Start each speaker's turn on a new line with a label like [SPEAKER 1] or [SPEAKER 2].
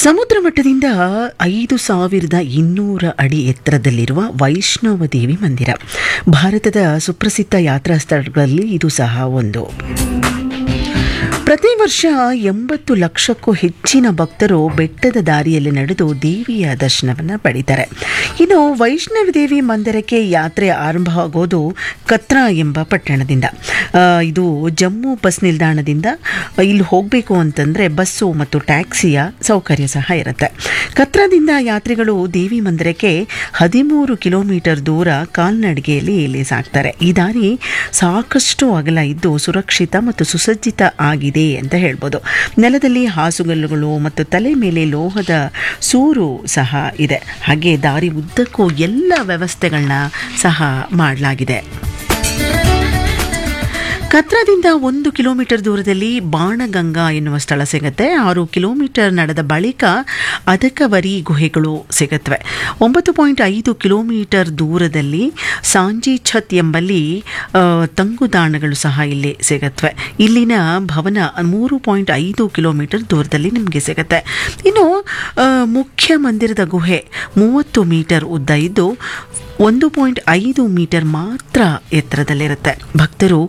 [SPEAKER 1] ಸಮುದ್ರ ಮಟ್ಟದಿಂದ ಐದು ಸಾವಿರದ ಇನ್ನೂರ ಅಡಿ ಎತ್ತರದಲ್ಲಿರುವ ವೈಷ್ಣವ ದೇವಿ ಮಂದಿರ ಭಾರತದ ಸುಪ್ರಸಿದ್ಧ ಯಾತ್ರಾ ಸ್ಥಳಗಳಲ್ಲಿ ಇದು ಸಹ ಒಂದು ಪ್ರತಿ ವರ್ಷ ಎಂಬತ್ತು ಲಕ್ಷಕ್ಕೂ ಹೆಚ್ಚಿನ ಭಕ್ತರು ಬೆಟ್ಟದ ದಾರಿಯಲ್ಲಿ ನಡೆದು ದೇವಿಯ ದರ್ಶನವನ್ನು ಪಡಿತಾರೆ ಇನ್ನು ವೈಷ್ಣವ ದೇವಿ ಮಂದಿರಕ್ಕೆ ಯಾತ್ರೆ ಆರಂಭವಾಗೋದು ಕತ್ರಾ ಎಂಬ ಪಟ್ಟಣದಿಂದ ಆ, ಇದು ಜಮ್ಮು ಬಸ್ ನಿಲ್ದಾಣದಿಂದ ಇಲ್ಲಿ ಹೋಗಬೇಕು ಅಂತಂದರೆ ಬಸ್ಸು ಮತ್ತು ಟ್ಯಾಕ್ಸಿಯ ಸೌಕರ್ಯ ಸಹ ಇರುತ್ತೆ ಕತ್ರಾದಿಂದ ಯಾತ್ರಿಗಳು ದೇವಿ ಮಂದಿರಕ್ಕೆ ಹದಿಮೂರು ಕಿಲೋಮೀಟರ್ ದೂರ ಕಾಲ್ನಡಿಗೆಯಲ್ಲಿ ಇಲ್ಲಿ ಸಾಕ್ತಾರೆ ಈ ದಾರಿ ಸಾಕಷ್ಟು ಅಗಲ ಇದ್ದು ಸುರಕ್ಷಿತ ಮತ್ತು ಸುಸಜ್ಜಿತ ಆಗಿದೆ ಅಂತ ಹೇಳ್ಬೋದು ನೆಲದಲ್ಲಿ ಹಾಸುಗಲ್ಲುಗಳು ಮತ್ತು ತಲೆ ಮೇಲೆ ಲೋಹದ ಸೂರು ಸಹ ಇದೆ ಹಾಗೆ ದಾರಿ ಉದ್ದಕ್ಕೂ ಎಲ್ಲ ವ್ಯವಸ್ಥೆಗಳನ್ನ ಸಹ ಮಾಡಲಾಗಿದೆ ಕತ್ರಾದಿಂದ ಒಂದು ಕಿಲೋಮೀಟರ್ ದೂರದಲ್ಲಿ ಬಾಣಗಂಗಾ ಎನ್ನುವ ಸ್ಥಳ ಸಿಗುತ್ತೆ ಆರು ಕಿಲೋಮೀಟರ್ ನಡೆದ ಬಳಿಕ ಅದಕವರಿ ಗುಹೆಗಳು ಸಿಗುತ್ತವೆ ಒಂಬತ್ತು ಪಾಯಿಂಟ್ ಐದು ಕಿಲೋಮೀಟರ್ ದೂರದಲ್ಲಿ ಸಾಂಜಿ ಛತ್ ಎಂಬಲ್ಲಿ ಆ, ತಂಗುದಾಣಗಳು ಸಹ ಇಲ್ಲಿ ಸಿಗುತ್ತವೆ ಇಲ್ಲಿನ ಭವನ ಮೂರು ಪಾಯಿಂಟ್ ಐದು ಕಿಲೋಮೀಟರ್ ದೂರದಲ್ಲಿ ನಿಮಗೆ ಸಿಗುತ್ತೆ ಇನ್ನು ಆ, ಮುಖ್ಯ ಮಂದಿರದ ಗುಹೆ ಮೂವತ್ತು ಮೀಟರ್ ಉದ್ದ ಇದ್ದು ಒಂದು ಪಾಯಿಂಟ್ ಐದು ಮೀಟರ್ ಮಾತ್ರ ಎತ್ತರದಲ್ಲಿರುತ್ತೆ ಭಕ್ತರು